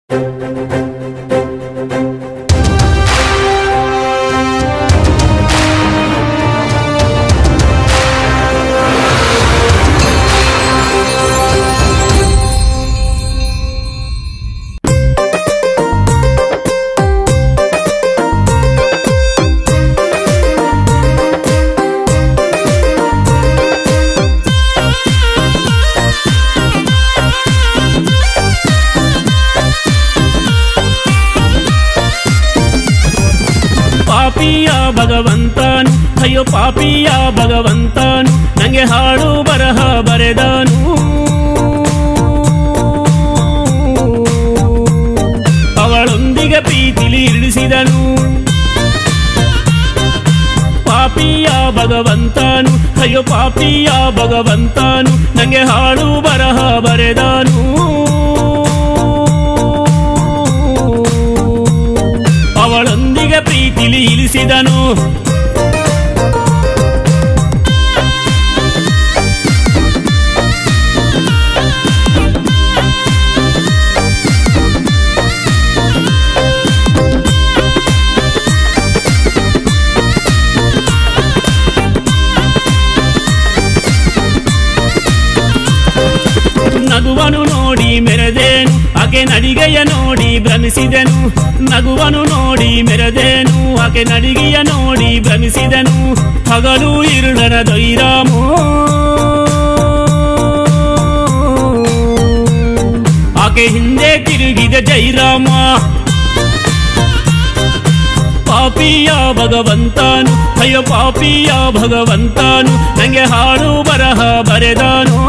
ಪಾಪಿಯ ಭಗವಂತನು ಅಯ್ಯೋ ಪಾಪಿಯ ಭಗವಂತನು ನಂಗೆ ಹಾಡು ಬರಹ ಬರೆದನು ಅವಳೊಂದಿಗೆ ಪ್ರೀತಿಲಿ ಇಳಿಸಿದನು ಪಾಪಿಯ ಭಗವಂತನು ಅಯ್ಯೋ ಪಾಪಿಯ ಭಗವಂತನು ನಂಗೆ ಹಾಡು ಬರಹ ಬರೆದನು ಅವಳೊಂದಿಗೆ ಪ್ರೀತಿಲಿ ಇಳಿಸಿದನು ನಗುವನು ನೋಡಿ ಮೆರೆದೇನು ಆಕೆ ನಡಿಗೆಯ ನೋಡಿ ಭ್ರಮಿಸಿದೆನು ನಗುವನು ನೋಡಿ ಮೆರೆದೇನು ಆಕೆ ನಡಿಗೆಯ ನೋಡಿ ಭ್ರಮಿಸಿದನು ಹಗಲು ಇರುಳನ ದೈರಾಮೋ ಆಕೆ ಹಿಂದೆ ತಿರುಗಿದ ಜೈರಾಮ ಪಾಪಿಯ ಭಗವಂತನು ಅಯ್ಯೋ ಪಾಪಿಯ ಭಗವಂತನು ನಂಗೆ ಹಾಡು ಬರಹ ಬರೆದನು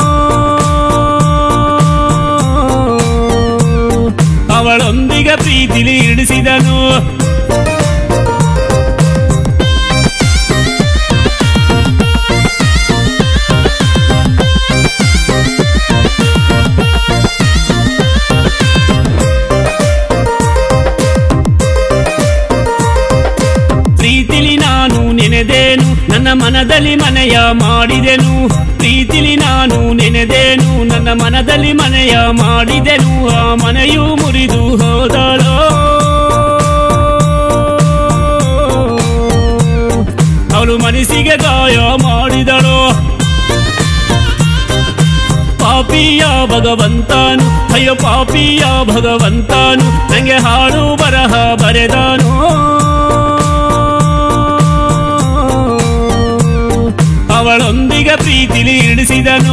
ಅವಳೊಂದಿಗೆ ಪ್ರೀತಿಲಿ ಇಳಿಸಿದನು ಪ್ರೀತಿಲಿ ನಾನು ನೆನೆದೇನು ನನ್ನ ಮನದಲ್ಲಿ ಮನೆಯ ಮಾಡಿದೆನು ಪ್ರೀತಿಲಿ ನಾನು ನೆನೆದೇನು ನನ್ನ ಮನದಲ್ಲಿ ಮನೆಯ ಮಾಡಿದೆನು ಆ ಮನೆಯು ಮುರಿದು ಹೋದಳೋ ಅವಳು ಮನಸ್ಸಿಗೆ ಗಾಯ ಮಾಡಿದಳು ಪಾಪಿಯ ಭಗವಂತನು ಅಯ್ಯೋ ಪಾಪಿಯ ಭಗವಂತನು ನಂಗೆ ಹಾಡು ಬರಹ ಬರೆದನು ಅವಳೊಂದಿಗೆ ಪ್ರೀತಿಲಿ ಇಳಿಸಿದನು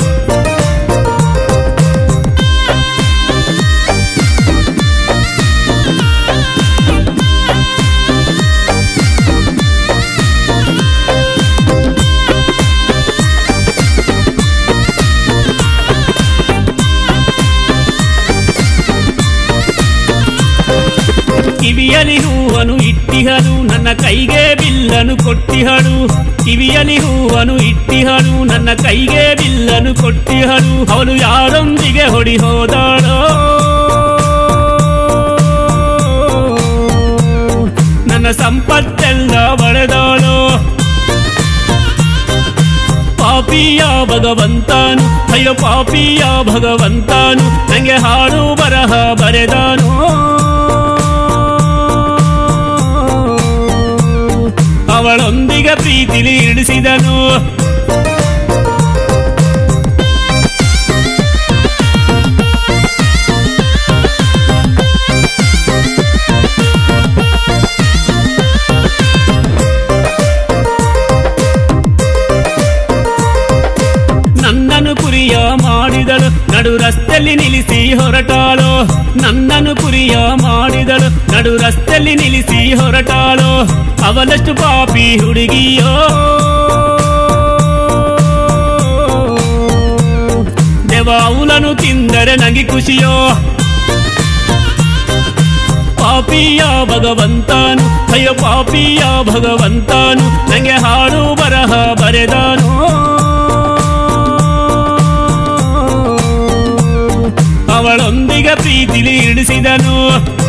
ಕಿವಿಯಲಿ ಹೂವನು ಇಟ್ಟಿಹಳು ನನ್ನ ಕೈಗೆ ಬಿಲ್ಲನು ಕೊಟ್ಟಿಹಳು ಕಿವಿಯಲಿ ಹೂವನು ಇಟ್ಟಿಹಳು ನನ್ನ ಕೈಗೆ ಬಿಲ್ಲನು ಕೊಟ್ಟಿಹಳು ಅವಳು ಯಾರೊಂದಿಗೆ ಹೊಡಿ ಹೋದಳೋ ನನ್ನ ಸಂಪತ್ತೆಲ್ಲ ಬಳೆದಳು ಪಾಪಿಯ ಭಗವಂತನು ಅಯ್ಯೋ ಪಾಪಿಯ ಭಗವಂತನು ನಂಗೆ ಹಾಡು ಬರಹ ಬರೆದನು ಅವಳೊಂದಿಗೆ ಪ್ರೀತಿಲಿ ಇಳಿಸಿದನು ನನ್ನನ್ನು ಕುರಿಯ ಮಾಡಿದಳು ನಡು ರಸ್ತೆಯಲ್ಲಿ ನಿಲ್ಲಿಸಿ ಹೊರಟಾಳು ನನ್ನನ್ನು ಕುರಿಯ ಮಾಡಿದಳು ನಡು ರಸ್ತೆಯಲ್ಲಿ ನಿಲ್ಲಿಸಿ ಹೊರಟಾಳು ಅವನಷ್ಟು ಪಾಪಿ ಹುಡುಗಿಯೋ ದೇವ ಅವಳನ್ನು ತಿಂದರೆ ನನಗೆ ಖುಷಿಯೋ ಪಾಪಿಯ ಭಗವಂತನು ಅಯ್ಯೋ ಪಾಪಿಯ ಭಗವಂತನು ನಂಗೆ ಹಾಡು ಬರಹ ಬರೆದನು ಅವಳೊಂದಿಗೆ ಪ್ರೀತಿಲಿ ಇಳಿಸಿದನು